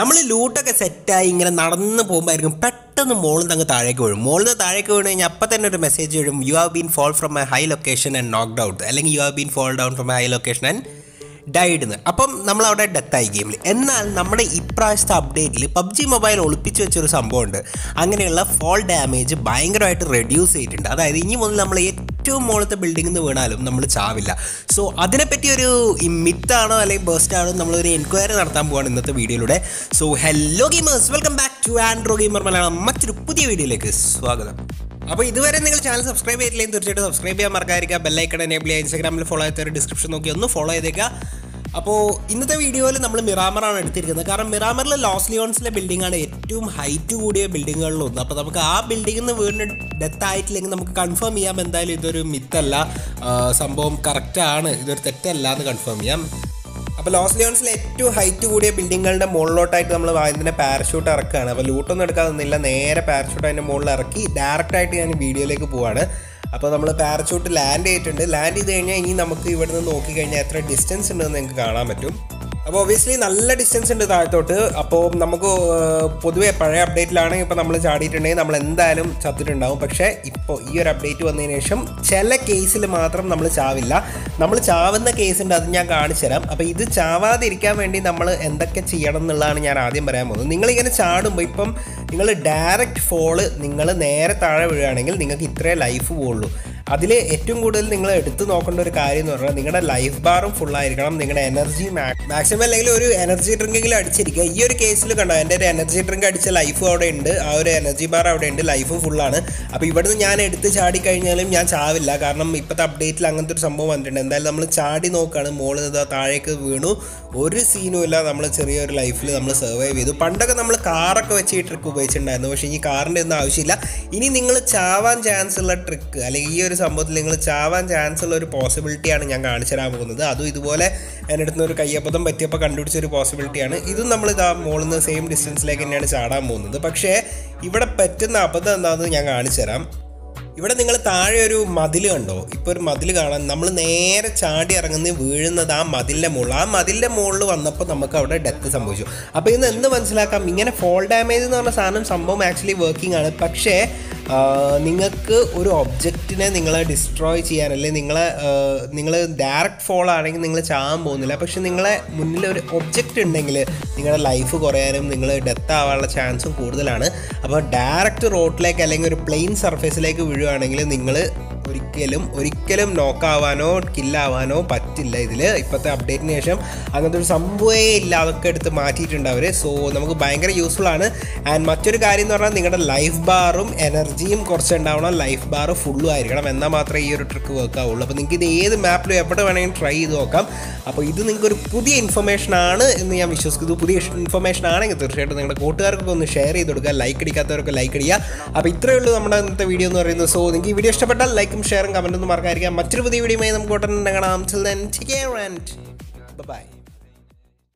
നമ്മൾ ലൂട്ടൊക്കെ സെറ്റായി ഇങ്ങനെ നടന്ന് പോകുമ്പോഴായിരിക്കും പെട്ടെന്ന് മോളിൽ നിന്ന് അങ്ങ് താഴേക്ക് വീഴും മോളിൽ നിന്ന് താഴേക്ക് വീണ് കഴിഞ്ഞാൽ അപ്പം തന്നെ ഒരു മെസ്സേജ് വരും you have been fall from a high location and knocked out അല്ലെങ്കിൽ you have been fall down from a high location and died എന്ന് അപ്പം നമ്മൾ അവിടെ ഡെത്തായി ഗെയിമിൽ എന്നാൽ നമ്മുടെ ഇപ്രാവശ്യത്തെ അപ്ഡേറ്റിൽ പബ്ജി മൊബൈൽ ഒളിപ്പിച്ച് വെച്ചൊരു സംഭവമുണ്ട് അങ്ങനെയുള്ള ഫോൾ ഡാമേജ് ഭയങ്കരമായിട്ട് റെഡ്യൂസ് ചെയ്തിട്ടുണ്ട് അതായത് ഇനി മുതൽ നമ്മൾ ഏറ്റവും മുകളിലത്തെ ബിൽഡിങ്ങിൽ നിന്ന് വീണാലും നമ്മൾ ചാവില്ല സോ അതിനെപ്പറ്റി ഒരു മിത്താണോ അല്ലെങ്കിൽ ബേസ്റ്റ് ആണോ നമ്മളൊരു എൻക്വയറി നടത്താൻ പോവാണ് ഇന്നത്തെ വീഡിയോയിലൂടെ so hello gamers welcome back to Andro Gamer Malayalam മറ്റൊരു പുതിയ വീഡിയോയിലേക്ക് സ്വാഗതം അപ്പോൾ ഇതുവരെ നിങ്ങൾ ചാനൽ സബ്സ്ക്രൈബ് ചെയ്തില്ലെങ്കിൽ തീർച്ചയായിട്ടും സബ്സ്ക്രൈബ് ചെയ്യാൻ മറക്കാതിരിക്കുക ബെല്ലൈക്കൺ എനേബിൾ ചെയ്യുക ഇൻസ്റ്റാഗ്രാമിൽ ഫോളോ ചെയ്ത ഡിസ്ക്രിപ്ഷൻ നോക്കി ഒന്ന് ഫോളോ ചെയ്തേക്കുക അപ്പോൾ ഇന്നത്തെ വീഡിയോയിൽ നമ്മൾ മിറാമറാണ് എടുത്തിരിക്കുന്നത് കാരണം മിറാമറിലെ ലോസ് ലിയോൺസിലെ ബിൽഡിംഗ് ആണ് ഏറ്റവും ഹൈറ്റ് കൂടിയ ബിൽഡിങ്ങുകളിലൊന്ന് അപ്പോൾ നമുക്ക് ആ ബിൽഡിങ്ങിൽ നിന്ന് വീണ് ഡെത്ത് ആയിട്ടില്ലെങ്കിൽ നമുക്ക് കൺഫേം ചെയ്യാം എന്തായാലും ഇതൊരു മിത്തല്ല ആ, സംഭവം കറക്റ്റാണ് ഇതൊരു തെറ്റല്ല എന്ന് കൺഫേം ചെയ്യാം അപ്പോൾ ലോസ് ലിയോൺസിലെ ഏറ്റവും ഹൈറ്റ് കൂടിയ ബിൽഡിങ്ങുകളുടെ മുകളിലോട്ടായിട്ട് നമ്മൾ ഇതിൻ്റെ പാരഷൂട്ട് ഇറക്കുകയാണ് അപ്പോൾ ലൂട്ടൊന്നും എടുക്കാൻ നിന്നില്ല നേരെ പാരഷൂട്ട് അതിൻ്റെ മുകളിൽ ഇറക്കി ഡയറക്റ്റായിട്ട് ഞാൻ വീഡിയോയിലേക്ക് പോവാണ് അപ്പോൾ നമ്മൾ പാരഷൂട്ട് ലാൻഡ് ചെയ്തിട്ടുണ്ട് ലാൻഡ് ചെയ്ത് കഴിഞ്ഞാൽ ഇനി നമുക്ക് ഇവിടുന്ന് നോക്കിക്കഴിഞ്ഞാൽ എത്ര ഡിസ്റ്റൻസ് ഉണ്ടെന്ന് നിങ്ങൾക്ക് കാണാൻ പറ്റും അപ്പോൾ ഒബിയസ്ലി നല്ല ഡിസ്റ്റൻസ് ഉണ്ട് താഴത്തോട്ട് അപ്പോൾ നമുക്ക് ഏഹ്, പൊതുവെ പഴയ അപ്ഡേറ്റിലാണെങ്കിൽ ഇപ്പോൾ നമ്മൾ ചാടിയിട്ടുണ്ടെങ്കിൽ നമ്മൾ എന്തായാലും ചത്തിട്ടുണ്ടാവും പക്ഷേ ഇപ്പോൾ ഈ ഒരു അപ്ഡേറ്റ് വന്നതിന് ശേഷം ചില കേസിൽ മാത്രം നമ്മൾ ചാവില്ല നമ്മൾ ചാവുന്ന കേസ് ഉണ്ട് അത് ഞാൻ കാണിച്ചു തരാം അപ്പോൾ ഇത് ചാവാതിരിക്കാൻ വേണ്ടി നമ്മൾ എന്തൊക്കെ ചെയ്യണം എന്നുള്ളതാണ് ഞാൻ ആദ്യം പറയാൻ പോകുന്നത് നിങ്ങളിങ്ങനെ ചാടുമ്പോൾ ഇപ്പം നിങ്ങൾ ഡയറക്റ്റ് ഫോള് നിങ്ങൾ നേരെ താഴെ വീഴുകയാണെങ്കിൽ നിങ്ങൾക്ക് ഇത്രേ ലൈഫ് പോകുള്ളൂ അതിൽ ഏറ്റവും കൂടുതൽ നിങ്ങൾ എടുത്തു നോക്കേണ്ട ഒരു കാര്യം എന്ന് പറഞ്ഞാൽ നിങ്ങളുടെ ലൈഫ് ബാറും ഫുൾ ആയിരിക്കണം നിങ്ങളുടെ എനർജി മാക്സിമം അല്ലെങ്കിൽ ഒരു എനർജി ഡ്രിങ്കെങ്കിലും അടിച്ചിരിക്കുക ഈ ഒരു കേസിൽ കണ്ടോ എൻ്റെ ഒരു എനർജി ഡ്രിങ്ക് അടിച്ച ലൈഫും അവിടെ ഉണ്ട് ആ ഒരു എനർജി ബാർ അവിടെ ഉണ്ട് ലൈഫും ഫുള്ളാണ് അപ്പോൾ ഇവിടുന്ന് ഞാൻ എടുത്ത് ചാടി കഴിഞ്ഞാലും ഞാൻ ചാവില്ല കാരണം ഇപ്പോഴത്തെ അപ്ഡേറ്റിൽ അങ്ങനത്തെ ഒരു സംഭവം വന്നിട്ടുണ്ട് എന്തായാലും നമ്മൾ ചാടി നോക്കുകയാണ് മോളിൽ നിന്ന് താഴേക്ക് വീണു ഒരു സീനും ഇല്ല നമ്മൾ ചെറിയൊരു ലൈഫിൽ നമ്മൾ സർവൈവ് ചെയ്തു പണ്ടൊക്കെ നമ്മൾ കാറൊക്കെ വെച്ച് ഈ ട്രിക്ക് ഉപയോഗിച്ചിട്ടുണ്ടായിരുന്നു പക്ഷേ ഈ കാറിൻ്റെ ഒന്നും ആവശ്യമില്ല ഇനി നിങ്ങൾ ചാവാൻ ചാൻസ് ഉള്ള ട്രിക്ക് അല്ലെങ്കിൽ ഈ ഒരു സംഭവത്തിൽ നിങ്ങൾ ചാവാൻ ചാൻസ് ഉള്ള ഒരു പോസിബിലിറ്റിയാണ് ഞാൻ കാണിച്ചു തരാൻ പോകുന്നത് അതും ഇതുപോലെ എൻ്റെ അടുത്ത് ഒരു കയ്യബദ്ധം പറ്റിയപ്പോൾ കണ്ടുപിടിച്ച ഒരു പോസിബിലിറ്റിയാണ് ഇതും നമ്മൾ ഇതാ മുകളിൽ നിന്ന് സെയിം ഡിസ്റ്റൻസിലേക്ക് തന്നെയാണ് ചാടാൻ പോകുന്നത് പക്ഷേ ഇവിടെ പറ്റുന്ന അബദ്ധം എന്താണെന്ന് ഞാൻ കാണിച്ചു തരാം ഇവിടെ നിങ്ങൾ താഴെ ഒരു മതിൽ കണ്ടോ ഇപ്പോൾ ഒരു മതിൽ കാണാൻ നമ്മൾ നേരെ ചാടി ഇറങ്ങുന്ന വീഴുന്നത് ആ മതിലിൻ്റെ മുകളിൽ ആ മതിലിൻ്റെ മുകളിൽ വന്നപ്പോൾ നമുക്ക് അവിടെ ഡെത്ത് സംഭവിച്ചു അപ്പോൾ ഇന്ന് എന്ത് മനസ്സിലാക്കാം ഇങ്ങനെ ഫോൾ ഡാമേജ് എന്ന് പറഞ്ഞ സാധനം സംഭവം ആക്ച്വലി വർക്കിംഗ് ആണ് പക്ഷേ ആ, നിങ്ങൾക്ക് ഒരു ഒബ്ജക്റ്റിനെ നിങ്ങളെ ഡിസ്ട്രോയ് ചെയ്യാൻ അല്ലെങ്കിൽ നിങ്ങളെ നിങ്ങൾ ഡയറക്റ്റ് ഫോൾ ആണെങ്കിൽ നിങ്ങൾ ചാകാൻ പോകുന്നില്ല പക്ഷെ നിങ്ങളെ മുന്നിൽ ഒരു ഒബ്ജക്റ്റ് ഉണ്ടെങ്കിൽ നിങ്ങളുടെ ലൈഫ് കുറയാനും നിങ്ങൾ ഡെത്ത് ആവാനുള്ള ചാൻസും കൂടുതലാണ് അപ്പോൾ ഡയറക്റ്റ് റോഡിലേക്ക് അല്ലെങ്കിൽ ഒരു പ്ലെയിൻ സർഫേസിലേക്ക് വീഴുവാണെങ്കിൽ നിങ്ങൾ ഒരിക്കലും ഒരിക്കലും നോക്കാവാനോ കില്ലാവാനോ പറ്റില്ല ഇതിൽ ഇപ്പോഴത്തെ അപ്ഡേറ്റിന് ശേഷം അങ്ങനത്തെ ഒരു സംഭവമേ ഇല്ല അതൊക്കെ എടുത്ത് മാറ്റിയിട്ടുണ്ട് അവർ സോ നമുക്ക് ഭയങ്കര യൂസ്ഫുൾ ആണ് ആൻഡ് മറ്റൊരു കാര്യം എന്ന് പറഞ്ഞാൽ നിങ്ങളുടെ ലൈഫ് ബാറും എനർജിയും കുറച്ച് ഉണ്ടാവണം ലൈഫ് ബാർ ഫുള്ളും ആയിരിക്കണം എന്നാൽ മാത്രമേ ഈ ഒരു ട്രിക്ക് വർക്ക് ആവുള്ളൂ അപ്പോൾ നിങ്ങൾക്ക് ഇത് ഏത് മാപ്പിലും എവിടെ വേണമെങ്കിലും ട്രൈ ചെയ്ത് നോക്കാം അപ്പോൾ ഇത് നിങ്ങൾക്ക് ഒരു പുതിയ ഇൻഫർമേഷൻ ആണ് എന്ന് ഞാൻ വിശ്വസിക്കുന്നു പുതിയ ഇൻഫർമേഷൻ ആണെങ്കിൽ തീർച്ചയായിട്ടും നിങ്ങളുടെ കൂട്ടുകാർക്കൊക്കെ ഒന്ന് ഷെയർ ചെയ്ത് കൊടുക്കുക ലൈക്ക് അടിക്കാത്തവരൊക്കെ ലൈക്ക് അടിക്കുക അപ്പോൾ ഇത്രയേ ഉള്ളൂ നമ്മുടെ ഇന്നത്തെ വീഡിയോ എന്ന് പറയുന്നത് സോ നിങ്ങൾക്ക് ഈ വീഡിയോ ഇഷ്ടപ്പെട്ടാൽ ലൈക്കും ഷെയറും കമൻറ്റും മറക്കാതിരിക്കാം മറ്റൊരു പുതിയ വീഡിയോയുമായി നമുക്ക് ഉടനെ കാണാം chill then take care and by